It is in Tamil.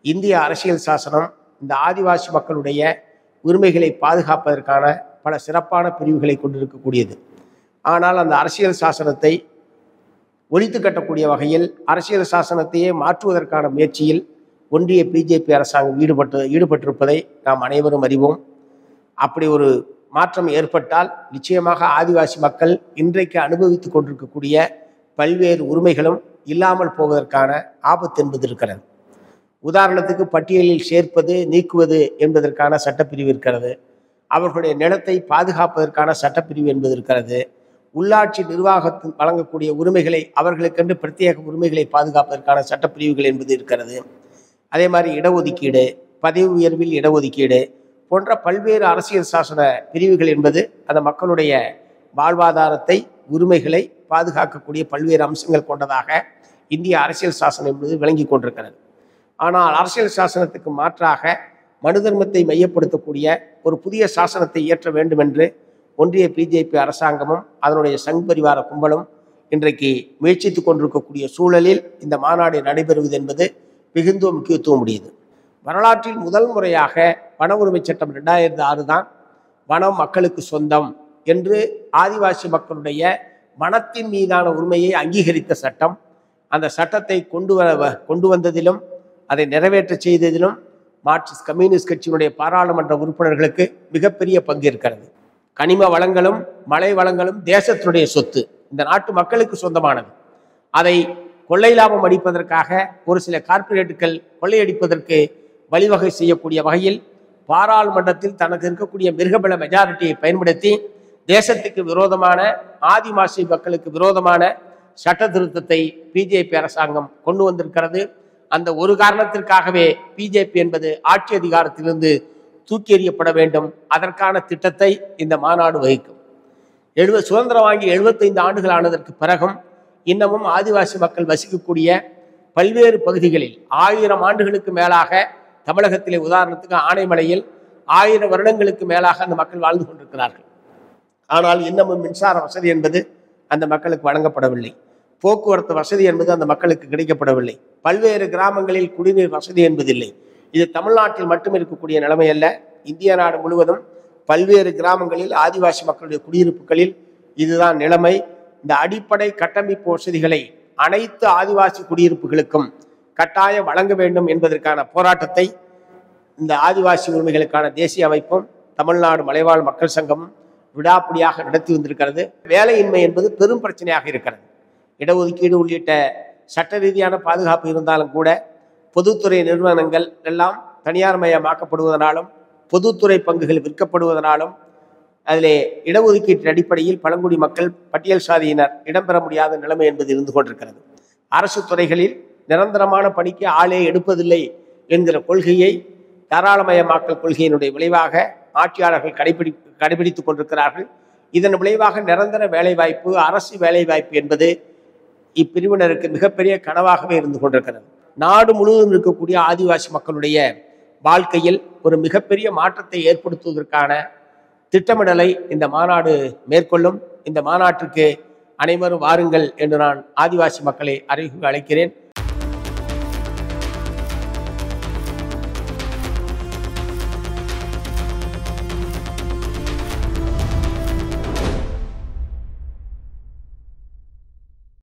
இந்திய அரசியல் சாசனம் இந்த ஆதிவாசி மக்களுடைய உரிமைகளை பாதுகாப்பதற்கான பல சிறப்பான பிரிவுகளை கொண்டிருக்கக்கூடியது ஆனால் அந்த அரசியல் சாசனத்தை ஒழித்து கட்டக்கூடிய வகையில் அரசியல் சாசனத்தையே மாற்றுவதற்கான முயற்சியில் ஒன்றிய பிஜேபி அரசாங்கம் ஈடுபட்டு ஈடுபட்டிருப்பதை நாம் அனைவரும் அறிவோம் அப்படி ஒரு மாற்றம் ஏற்பட்டால் நிச்சயமாக ஆதிவாசி மக்கள் இன்றைக்கு அனுபவித்துக் கொண்டிருக்கக்கூடிய பல்வேறு உரிமைகளும் இல்லாமல் போவதற்கான ஆபத்து என்பது இருக்கிறது உதாரணத்துக்கு பட்டியலில் சேர்ப்பது நீக்குவது என்பதற்கான சட்டப்பிரிவு இருக்கிறது அவர்களுடைய நிலத்தை பாதுகாப்பதற்கான சட்டப்பிரிவு என்பது இருக்கிறது உள்ளாட்சி நிர்வாகத்தில் வழங்கக்கூடிய உரிமைகளை அவர்களுக்கென்று பிரத்யேக உரிமைகளை பாதுகாப்பதற்கான சட்டப்பிரிவுகள் என்பது இருக்கிறது அதே மாதிரி இடஒதுக்கீடு பதவி உயர்வில் இடஒதுக்கீடு போன்ற பல்வேறு அரசியல் சாசன பிரிவுகள் என்பது அந்த மக்களுடைய வாழ்வாதாரத்தை உரிமைகளை பாதுகாக்கக்கூடிய பல்வேறு அம்சங்கள் கொண்டதாக இந்திய அரசியல் சாசனம் என்பது விளங்கி கொண்டிருக்கிறது ஆனால் அரசியல் சாசனத்துக்கு மாற்றாக மனு தர்மத்தை மையப்படுத்தக்கூடிய ஒரு புதிய சாசனத்தை இயற்ற வேண்டும் என்று ஒன்றிய பிஜேபி அரசாங்கமும் அதனுடைய சங் பரிவார கும்பலும் இன்றைக்கு முயற்சித்துக் கொண்டிருக்கக்கூடிய சூழலில் இந்த மாநாடு நடைபெறுவது என்பது மிகுந்த முக்கியத்துவம் உடையது வரலாற்றில் முதல் முறையாக வன உரிமை சட்டம் ரெண்டாயிரத்தி ஆறு தான் வனம் மக்களுக்கு சொந்தம் என்று ஆதிவாசி மக்களுடைய வனத்தின் மீதான உரிமையை அங்கீகரித்த சட்டம் அந்த சட்டத்தை கொண்டு வர கொண்டு வந்ததிலும் அதை நிறைவேற்ற செய்ததிலும் மார்க்சிஸ்ட் கம்யூனிஸ்ட் கட்சியினுடைய பாராளுமன்ற உறுப்பினர்களுக்கு மிகப்பெரிய பங்கு இருக்கிறது கனிம வளங்களும் மலை வளங்களும் தேசத்தினுடைய சொத்து இந்த நாட்டு மக்களுக்கு சொந்தமானது அதை கொள்ளை லாபம் அடிப்பதற்காக ஒரு சில கார்ப்பரேட்டுகள் கொள்ளையடிப்பதற்கு வழிவகை செய்யக்கூடிய வகையில் பாராளுமன்றத்தில் தனக்கு இருக்கக்கூடிய மிருகபல மெஜாரிட்டியை பயன்படுத்தி தேசத்துக்கு விரோதமான ஆதிவாசி மக்களுக்கு விரோதமான சட்ட திருத்தத்தை பிஜேபி அரசாங்கம் கொண்டு வந்திருக்கிறது அந்த ஒரு காரணத்திற்காகவே பிஜேபி என்பது ஆட்சி அதிகாரத்திலிருந்து தூக்கி எறியப்பட வேண்டும் அதற்கான திட்டத்தை இந்த மாநாடு வகிக்கும் எழுபது சுதந்திரம் வாங்கி எழுபத்தைந்து ஆண்டுகள் ஆனதற்கு பிறகும் இன்னமும் ஆதிவாசி மக்கள் வசிக்கக்கூடிய பல்வேறு பகுதிகளில் ஆயிரம் ஆண்டுகளுக்கு மேலாக தமிழகத்திலே உதாரணத்துக்கு ஆனைமலையில் ஆயிரம் வருடங்களுக்கு மேலாக அந்த மக்கள் வாழ்ந்து கொண்டிருக்கிறார்கள் ஆனால் இன்னமும் மின்சார வசதி என்பது அந்த மக்களுக்கு வழங்கப்படவில்லை போக்குவரத்து வசதி என்பது அந்த மக்களுக்கு கிடைக்கப்படவில்லை பல்வேறு கிராமங்களில் குடிநீர் வசதி என்பதில்லை இது தமிழ்நாட்டில் மட்டும் இருக்கக்கூடிய நிலைமை அல்ல இந்திய நாடு முழுவதும் பல்வேறு கிராமங்களில் ஆதிவாசி மக்களுடைய குடியிருப்புகளில் இதுதான் நிலைமை இந்த அடிப்படை கட்டமைப்பு வசதிகளை அனைத்து ஆதிவாசி குடியிருப்புகளுக்கும் கட்டாயம் வழங்க வேண்டும் என்பதற்கான போராட்டத்தை இந்த ஆதிவாசி உரிமைகளுக்கான தேசிய அமைப்பும் தமிழ்நாடு மலைவாழ் மக்கள் சங்கமும் விடாப்பிடியாக நடத்தி வந்திருக்கிறது வேலையின்மை என்பது பெரும் பிரச்சனையாக இருக்கிறது இடஒதுக்கீடு உள்ளிட்ட சட்ட ரீதியான பாதுகாப்பு இருந்தாலும் கூட பொதுத்துறை நிறுவனங்கள் எல்லாம் தனியார் மயமாக்கப்படுவதனாலும் பொதுத்துறை பங்குகள் விற்கப்படுவதனாலும் அதிலே இடஒதுக்கீட்டின் அடிப்படையில் பழங்குடி மக்கள் பட்டியல் சாதியினர் இடம்பெற முடியாத நிலைமை என்பது இருந்து கொண்டிருக்கிறது அரசு துறைகளில் நிரந்தரமான பணிக்கு ஆளே எடுப்பதில்லை என்கிற கொள்கையை தாராளமயமாக்கல் கொள்கையினுடைய விளைவாக ஆட்சியாளர்கள் கடைபிடி கடைபிடித்துக் கொண்டிருக்கிறார்கள் இதன் விளைவாக நிரந்தர வேலைவாய்ப்பு அரசு வேலைவாய்ப்பு என்பது இப்பிரிவினருக்கு மிகப்பெரிய கனவாகவே இருந்து கொண்டிருக்கிறது நாடு முழுவதும் இருக்கக்கூடிய ஆதிவாசி மக்களுடைய வாழ்க்கையில் ஒரு மிகப்பெரிய மாற்றத்தை ஏற்படுத்துவதற்கான திட்டமிடலை இந்த மாநாடு மேற்கொள்ளும் இந்த மாநாட்டுக்கு அனைவரும் வாருங்கள் என்று நான் ஆதிவாசி மக்களை அறிவு அழைக்கிறேன்